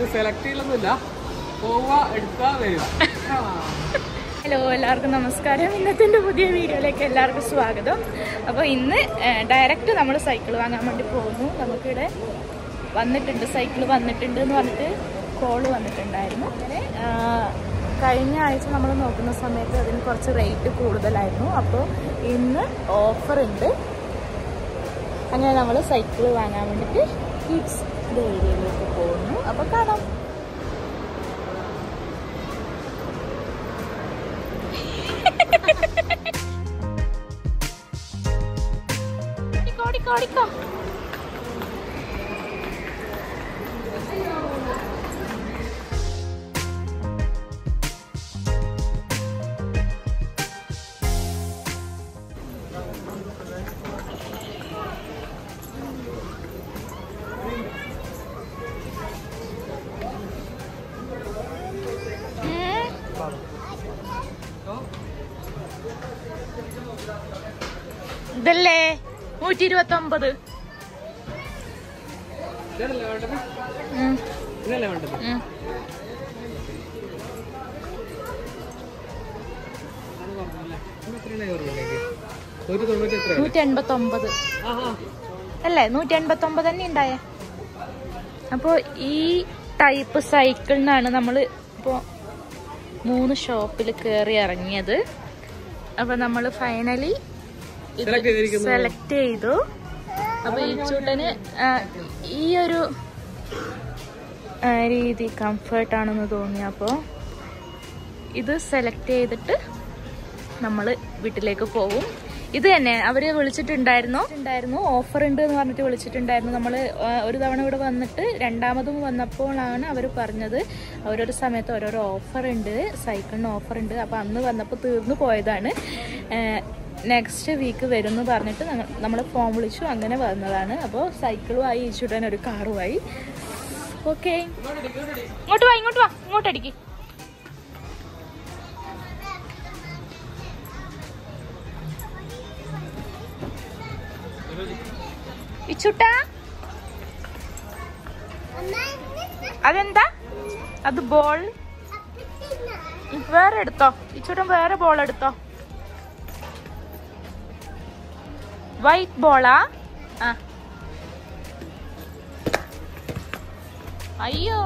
Select ചെയ്യലൊന്നുമില്ല പോവുക എടുക്കുക വരിക ആ. ഹലോ എല്ലാവർക്കും നമസ്കാരം ഇന്നത്തെ എൻ്റെ പുതിയ വീഡിയോയിലേക്ക് എല്ലാവർക്കും സ്വാഗതം അപ്പോൾ ഇന്ന് ഡയറക്റ്റ് നമ്മൾ സൈക്കിൾ വാങ്ങാൻ വേണ്ടി പോകുന്നു നമുക്കിവിടെ വന്നിട്ടുണ്ട് സൈക്കിൾ വന്നിട്ടുണ്ട് എന്ന് പറഞ്ഞിട്ട് കോള് വന്നിട്ടുണ്ടായിരുന്നു അങ്ങനെ ആ, കഴിഞ്ഞ ആഴ്ച നമ്മൾ നോക്കുന്ന സമയത്ത് അതിന് കുറച്ച് റേറ്റ് കൂടുതലായിരുന്നു അപ്പോൾ ഇന്ന് ഓഫർ ഉണ്ട് അങ്ങനെ നമ്മൾ സൈക്കിൾ വാങ്ങാൻ വേണ്ടിയിട്ട് കിഡ്സ് ഏരിയയിലേക്ക് പോകുന്നു അപ്പോൾ കാണാം ഓടിക്കോ ഓടിക്കോ ഓടിക്കോ ഉം. ഇതല്ലേ നൂറ്റി ഇരുപത്തി ഒമ്പത് ഇതല്ലേ വേണ്ടത് ഇതല്ലേ വേണ്ടത് അത് പറഞ്ഞല്ലേ ഇത് എത്രയാണ് പറഞ്ഞില്ലേ ഒരു തൊണ്ണൂറ്റി എത്ര നൂറ്റി എൺപത്തി ഒമ്പത് ആഹാ അല്ലേ നൂറ്റി എൺപത്തി ഒമ്പത് തന്നെ ഉണ്ടായേ അപ്പോൾ ഈ ടൈപ്പ് സൈക്കിളിനാണ് നമ്മൾ ഇപ്പോൾ മൂന്ന് ഷോപ്പിൽ കയറി ഇറങ്ങിയത് അപ്പോൾ നമ്മൾ ഫൈനലി Select ചെയ്തിരിക്കുന്നത്? സെലക്ട് ചെയ്തു അപ്പോൾ ഈ ചൂട്ടന് ആ, ഈ ഒരു ആ, രീതി കംഫർട്ടാണെന്ന് തോന്നി അപ്പോൾ ഇത് സെലക്ട് ചെയ്തിട്ട് നമ്മൾ വീട്ടിലേക്ക് പോകും ഇത് തന്നെ അവര് വിളിച്ചിട്ടുണ്ടായിരുന്നു ഉണ്ടായിരുന്നു ഓഫർ ഉണ്ട് എന്ന് പറഞ്ഞിട്ട് വിളിച്ചിട്ടുണ്ടായിരുന്നു നമ്മൾ ഒരു തവണ ഇവിടെ വന്നിട്ട് രണ്ടാമതും വന്നപ്പോഴാണ് അവർ പറഞ്ഞത് ഓരോരോ സമയത്ത് ഓരോരോ ഓഫർ ഉണ്ട് സൈക്കിളിന് ഓഫർ ഉണ്ട് അപ്പോൾ അന്ന് വന്നപ്പോൾ തീർന്നു പോയതാണ് നെക്സ്റ്റ് വീക്ക് വരും എന്ന് പറഞ്ഞിട്ട് നമ്മൾ ഫോം വിളിച്ചു അങ്ങനെ വന്നതാണ് അപ്പോൾ സൈക്കിളുമായി ഈച്ചുടൻ ഒരു കാറുമായി ഓക്കെ ഇങ്ങോട്ട് വാ ഇങ്ങോട്ട് വാ ഇങ്ങോട്ട് അടിക്ക് ഇച്ചുട്ടാ അതെന്താ അത് ബോൾ വേറെ എടുത്തോ ഇച്ചൂട്ടൻ വേറെ ബോൾ എടുത്തോ വൈറ്റ് ബോളാ ആ അയ്യോ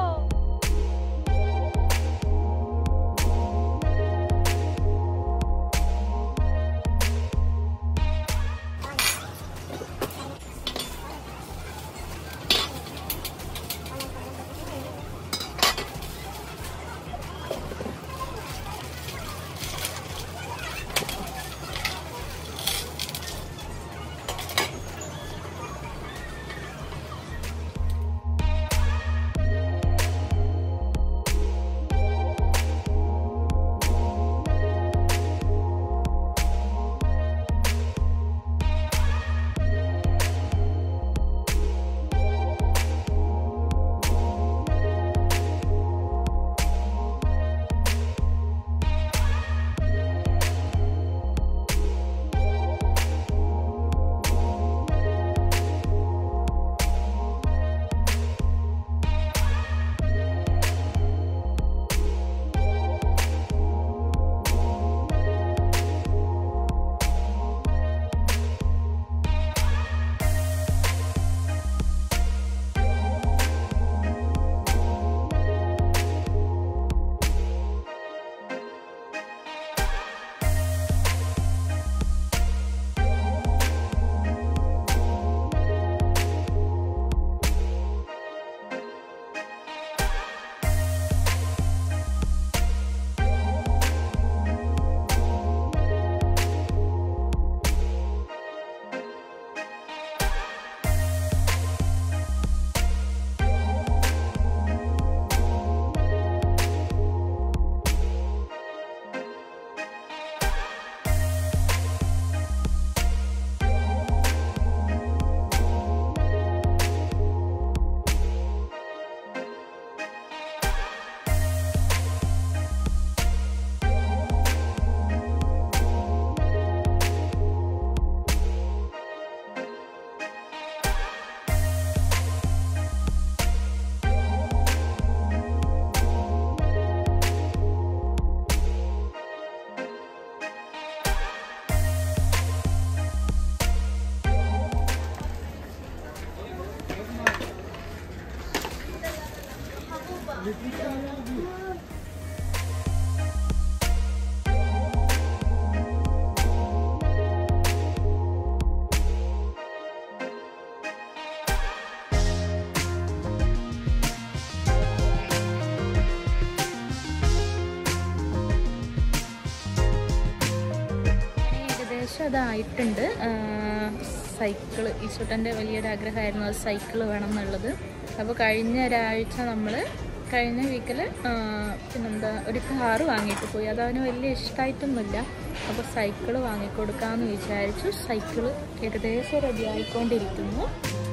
ഏകദേശം അതായിട്ടുണ്ട് സൈക്കിള് ഈശ്വട്ടൻ്റെ വലിയൊരു ആഗ്രഹമായിരുന്നു അത് സൈക്കിള് വേണം എന്നുള്ളത് അപ്പോൾ കഴിഞ്ഞ ഒരാഴ്ച നമ്മൾ കഴിഞ്ഞ വീക്കിൽ പിന്നെന്താ ഒരു കാറ് വാങ്ങിയിട്ട് പോയി അത് അവന് വലിയ ഇഷ്ടമായിട്ടൊന്നുമില്ല അപ്പോൾ സൈക്കിള് വാങ്ങിക്കൊടുക്കാമെന്ന് വിചാരിച്ചു സൈക്കിള് ഏകദേശം റെഡി ആയിക്കൊണ്ടിരിക്കുന്നു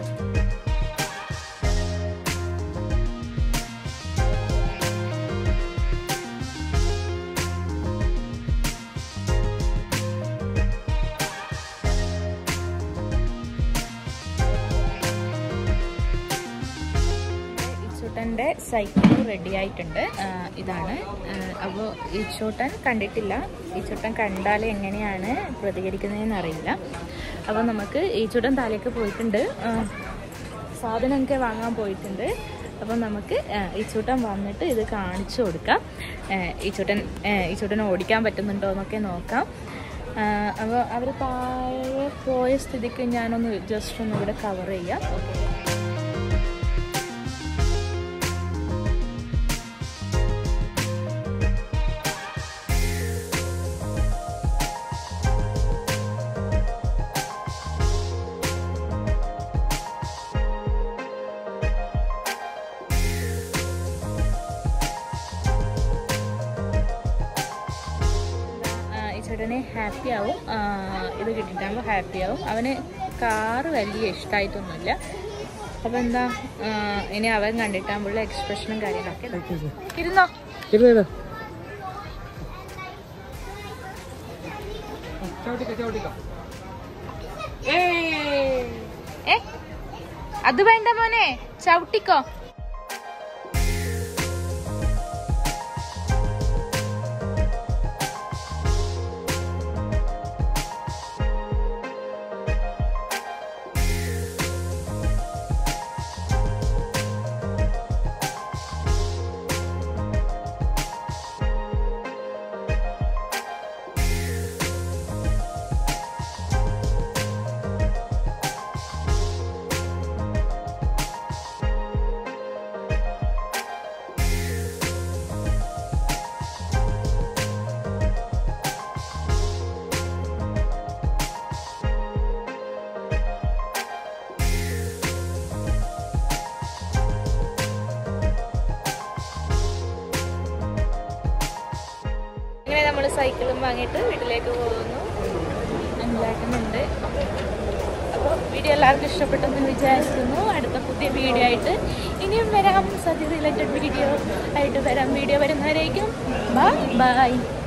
ഈച്ചൂട്ടൻ്റെ സൈക്കിൾ റെഡി ആയിട്ടുണ്ട് ആ, ഇതാണ് അപ്പോൾ ഈച്ചൂട്ടൻ കണ്ടിട്ടില്ല ഈച്ചൂട്ടൻ കണ്ടാൽ എങ്ങനെയാണ് പ്രതികരിക്കുന്നതെന്ന് അറിയില്ല അപ്പോൾ നമുക്ക് ഈച്ചൂട്ടൻ താലേക്ക് പോയിട്ടുണ്ട് ആ, സാധനമൊക്കെ വാങ്ങാൻ പോയിട്ടുണ്ട് അപ്പം നമുക്ക് ആ, ഈച്ചൂട്ടൻ വന്നിട്ട് ഇത് കാണിച്ചു കൊടുക്കാം ആ, ഈച്ചൂട്ടൻ ആ, ഈച്ചൂട്ടൻ ഓടിക്കാൻ പറ്റുന്നുണ്ടോ എന്നൊക്കെ നോക്കാം അപ്പോൾ അവർ താഴെ പോയ സ്ഥിതിക്ക് ഞാനൊന്ന് ജസ്റ്റ് ഒന്ന് ഇവിടെ കവർ ചെയ്യാം ഓക്കെ ഈ ചേട്ടനെ ഹാപ്പി ആവും ആ, ഇത് കിട്ടിയിട്ടാകുമ്പോൾ ഹാപ്പി ആവും അവന് കാറ് വലിയ ഇഷ്ടമായിട്ടൊന്നുമില്ല അപ്പം എന്താ ആ, ഇനി അവൻ കണ്ടിട്ടാകുമ്പോഴുള്ള എക്സ്പ്രഷനും കാര്യങ്ങളൊക്കെ ഇരുന്നോ ഇരുന്നേതാ ചവിട്ടിക്കോ ചവിട്ടിക്കോ ഏ അത് വേണ്ട മോനെ ചവിട്ടിക്കോ ഇങ്ങനെ നമ്മൾ സൈക്കിളും വാങ്ങിയിട്ട് വീട്ടിലേക്ക് പോകുന്നു അഞ്ചാക്കുന്നുണ്ട് അപ്പോൾ വീഡിയോ എല്ലാവർക്കും ഇഷ്ടപ്പെട്ടെന്ന് വിചാരിക്കുന്നു അടുത്ത പുതിയ വീഡിയോ ആയിട്ട് ഇനിയും വരാം സദ്യ റിലേറ്റഡ് വീഡിയോ ആയിട്ട് വരാം വീഡിയോ വരുന്നവരേക്കും ബൈ ബൈ